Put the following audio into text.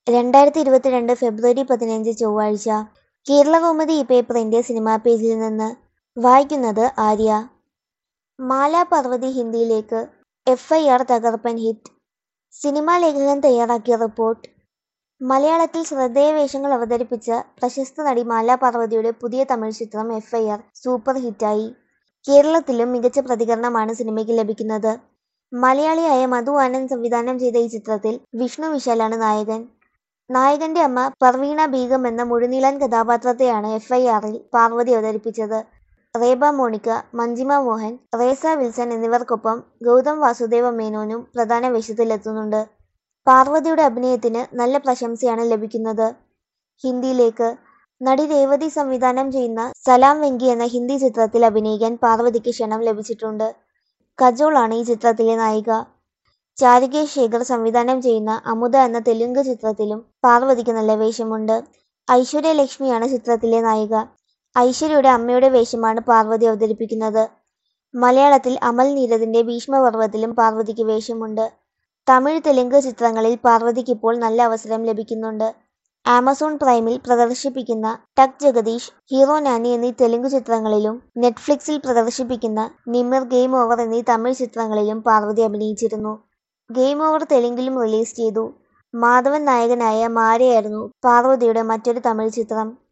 രണ്ടായിരത്തി ഇരുപത്തിരണ്ട് ഫെബ്രുവരി പതിനഞ്ച് ചൊവ്വാഴ്ച കേരളകൗമുദി ഈ പേപ്പറിന്റെ സിനിമാ പേജിൽ നിന്ന് വായിക്കുന്നത് ആര്യ മാല പർവതി ഹിന്ദിയിലേക്ക് എഫ് ഐ ആർ തകർപ്പൻ ഹിറ്റ് സിനിമാ ലേഖകൻ തയ്യാറാക്കിയ റിപ്പോർട്ട് മലയാളത്തിൽ ശ്രദ്ധേയ വേഷങ്ങൾ അവതരിപ്പിച്ച പ്രശസ്ത നടി മാല പാർവതിയുടെ പുതിയ തമിഴ് ചിത്രം എഫ് ഐ ആർ സൂപ്പർ ഹിറ്റായി കേരളത്തിലും മികച്ച പ്രതികരണമാണ് സിനിമയ്ക്ക് ലഭിക്കുന്നത് മലയാളിയായ മധു ആനന്ദ് സംവിധാനം ചെയ്ത ഈ ചിത്രത്തിൽ വിഷ്ണു വിശാലാണ് നായകൻ നായകന്റെ അമ്മ പർവീണ ബീഗം എന്ന മുഴുനീളൻ കഥാപാത്രത്തെയാണ് എഫ് ഐ ആറിൽ പാർവതി അവതരിപ്പിച്ചത് റേബ മോണിക്ക മഞ്ജിമ മോഹൻ റേസ വിൽസൺ എന്നിവർക്കൊപ്പം ഗൗതം വാസുദേവ മേനോനും പ്രധാന വേഷത്തിലെത്തുന്നുണ്ട് പാർവതിയുടെ അഭിനയത്തിന് നല്ല പ്രശംസയാണ് ലഭിക്കുന്നത് ഹിന്ദിയിലേക്ക് നടി രേവതി സംവിധാനം ചെയ്യുന്ന സലാം വെങ്കി എന്ന ഹിന്ദി ചിത്രത്തിൽ അഭിനയിക്കാൻ പാർവതിക്ക് ക്ഷണം ലഭിച്ചിട്ടുണ്ട് കജോളാണ് ഈ ചിത്രത്തിലെ നായിക ചാരുകേഷ് ശേഖർ സംവിധാനം ചെയ്യുന്ന അമുദ എന്ന തെലുങ്ക് ചിത്രത്തിലും പാർവതിക്ക് നല്ല വേഷമുണ്ട് ഐശ്വര്യ ലക്ഷ്മിയാണ് ചിത്രത്തിലെ നായിക ഐശ്വര്യയുടെ അമ്മയുടെ വേഷമാണ് പാർവതി അവതരിപ്പിക്കുന്നത് മലയാളത്തിൽ അമൽ നീരദിന്റെ ഭീഷ്മപർവത്തിലും പാർവതിക്ക് വേഷമുണ്ട് തമിഴ് തെലുങ്ക് ചിത്രങ്ങളിൽ പാർവതിക്ക് ഇപ്പോൾ നല്ല അവസരം ലഭിക്കുന്നുണ്ട് ആമസോൺ പ്രൈമിൽ പ്രദർശിപ്പിക്കുന്ന ടക് ജഗദീഷ് ഹീറോ നാനി എന്നീ തെലുങ്ക് ചിത്രങ്ങളിലും നെറ്റ്ഫ്ലിക്സിൽ പ്രദർശിപ്പിക്കുന്ന നിമിർ ഗെയിം ഓവർ എന്നീ തമിഴ് ചിത്രങ്ങളിലും പാർവതി അഭിനയിച്ചിരുന്നു ഗെയിം ഓവർ തെലുങ്കിലും റിലീസ് ചെയ്തു മാധവൻ നായകനായ മാരയായിരുന്നു പാർവതിയുടെ മറ്റൊരു തമിഴ് ചിത്രം